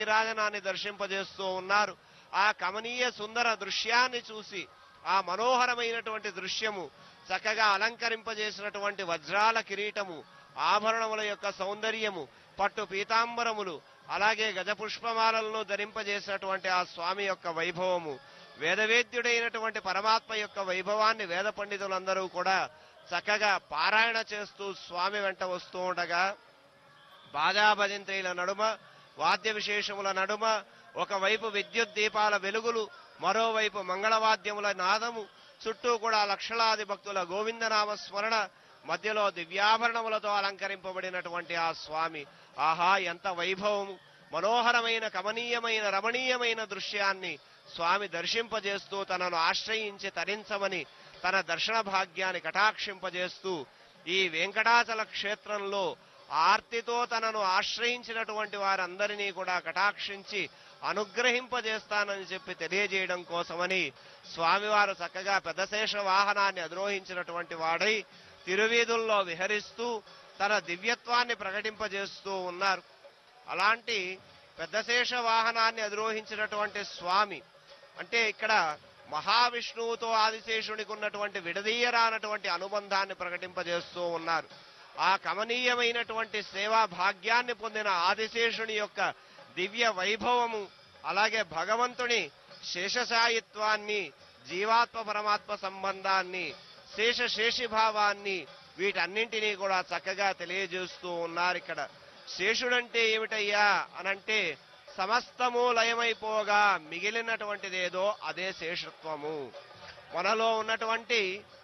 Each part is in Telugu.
రాజనాన్ని దర్శింపజేస్తూ ఉన్నారు ఆ కమనీయ సుందర దృశ్యాన్ని చూసి ఆ మనోహరమైనటువంటి దృశ్యము చక్కగా అలంకరింపజేసినటువంటి వజ్రాల కిరీటము ఆభరణముల యొక్క సౌందర్యము పట్టు పీతాంబరములు అలాగే గజపుష్పమాలను ధరింపజేసినటువంటి ఆ స్వామి యొక్క వైభవము వేదవేద్యుడైనటువంటి పరమాత్మ యొక్క వైభవాన్ని వేద పండితులందరూ కూడా చక్కగా పారాయణ చేస్తూ స్వామి వెంట వస్తూ ఉండగా బాజా భజంత్రీల నడుమ వాద్య విశేషముల నడుమ ఒకవైపు విద్యుత్ దీపాల వెలుగులు మరోవైపు మంగళవాద్యముల నాదము చుట్టూ కూడా లక్షలాది భక్తుల గోవిందనామ స్మరణ మధ్యలో దివ్యాభరణములతో అలంకరింపబడినటువంటి ఆ స్వామి ఆహా ఎంత వైభవము మనోహరమైన కమనీయమైన రమణీయమైన దృశ్యాన్ని స్వామి దర్శింపజేస్తూ తనను ఆశ్రయించి తరించమని తన దర్శన భాగ్యాన్ని కటాక్షింపజేస్తూ ఈ వెంకటాచల క్షేత్రంలో ఆర్తితో తనను ఆశ్రయించినటువంటి వారందరినీ కూడా కటాక్షించి అనుగ్రహింపజేస్తానని చెప్పి తెలియజేయడం కోసమని స్వామివారు చక్కగా పెద్దశేష వాహనాన్ని అధిరోహించినటువంటి వాడై తిరువీధుల్లో విహరిస్తూ తన దివ్యత్వాన్ని ప్రకటింపజేస్తూ ఉన్నారు అలాంటి పెద్దశేష వాహనాన్ని అధిరోహించినటువంటి స్వామి అంటే ఇక్కడ మహావిష్ణువుతో ఆదిశేషునికి ఉన్నటువంటి విడదీయరానటువంటి అనుబంధాన్ని ప్రకటింపజేస్తూ ఉన్నారు ఆ కమనీయమైనటువంటి సేవా భాగ్యాన్ని పొందిన ఆదిశేషుని యొక్క దివ్య వైభవము అలాగే భగవంతుని శేషశాయిత్వాన్ని జీవాత్మ పరమాత్మ సంబంధాన్ని శేష శేషిభావాన్ని వీటన్నింటినీ కూడా చక్కగా తెలియజేస్తూ ఉన్నారు ఇక్కడ శేషుడంటే ఏమిటయ్యా అనంటే సమస్తము లయమైపోగా మిగిలినటువంటిదేదో అదే శేషత్వము మనలో ఉన్నటువంటి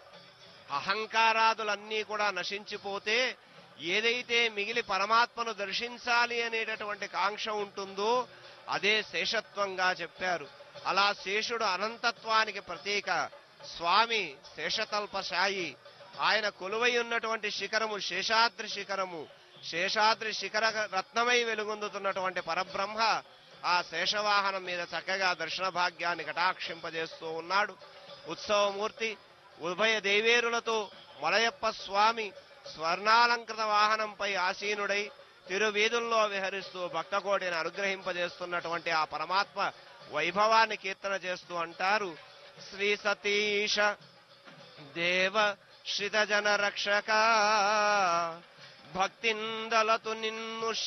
అహంకారాదులన్నీ కూడా నశించిపోతే ఏదైతే మిగిలి పరమాత్మను దర్శించాలి అనేటటువంటి కాంక్ష ఉంటుందో అదే శేషత్వంగా చెప్పారు అలా శేషుడు అనంతత్వానికి ప్రతీక స్వామి శేషతల్పశాయి ఆయన కొలువై ఉన్నటువంటి శిఖరము శేషాద్రి శిఖరము శేషాద్రి శిఖర రత్నమై వెలుగొందుతున్నటువంటి పరబ్రహ్మ ఆ శేషవాహనం మీద చక్కగా దర్శన భాగ్యాన్ని కటాక్షింపజేస్తూ ఉన్నాడు ఉత్సవమూర్తి ఉభయ దేవేరులతో మలయప్ప స్వామి స్వర్ణాలంకృత వాహనంపై ఆసీనుడై తిరువీధుల్లో విహరిస్తూ భక్తకోటిని అనుగ్రహింపజేస్తున్నటువంటి ఆ పరమాత్మ వైభవాన్ని కీర్తన చేస్తూ అంటారు శ్రీ సతీష దేవ శ్రితజన రక్షక భక్తిందలతు నిన్ను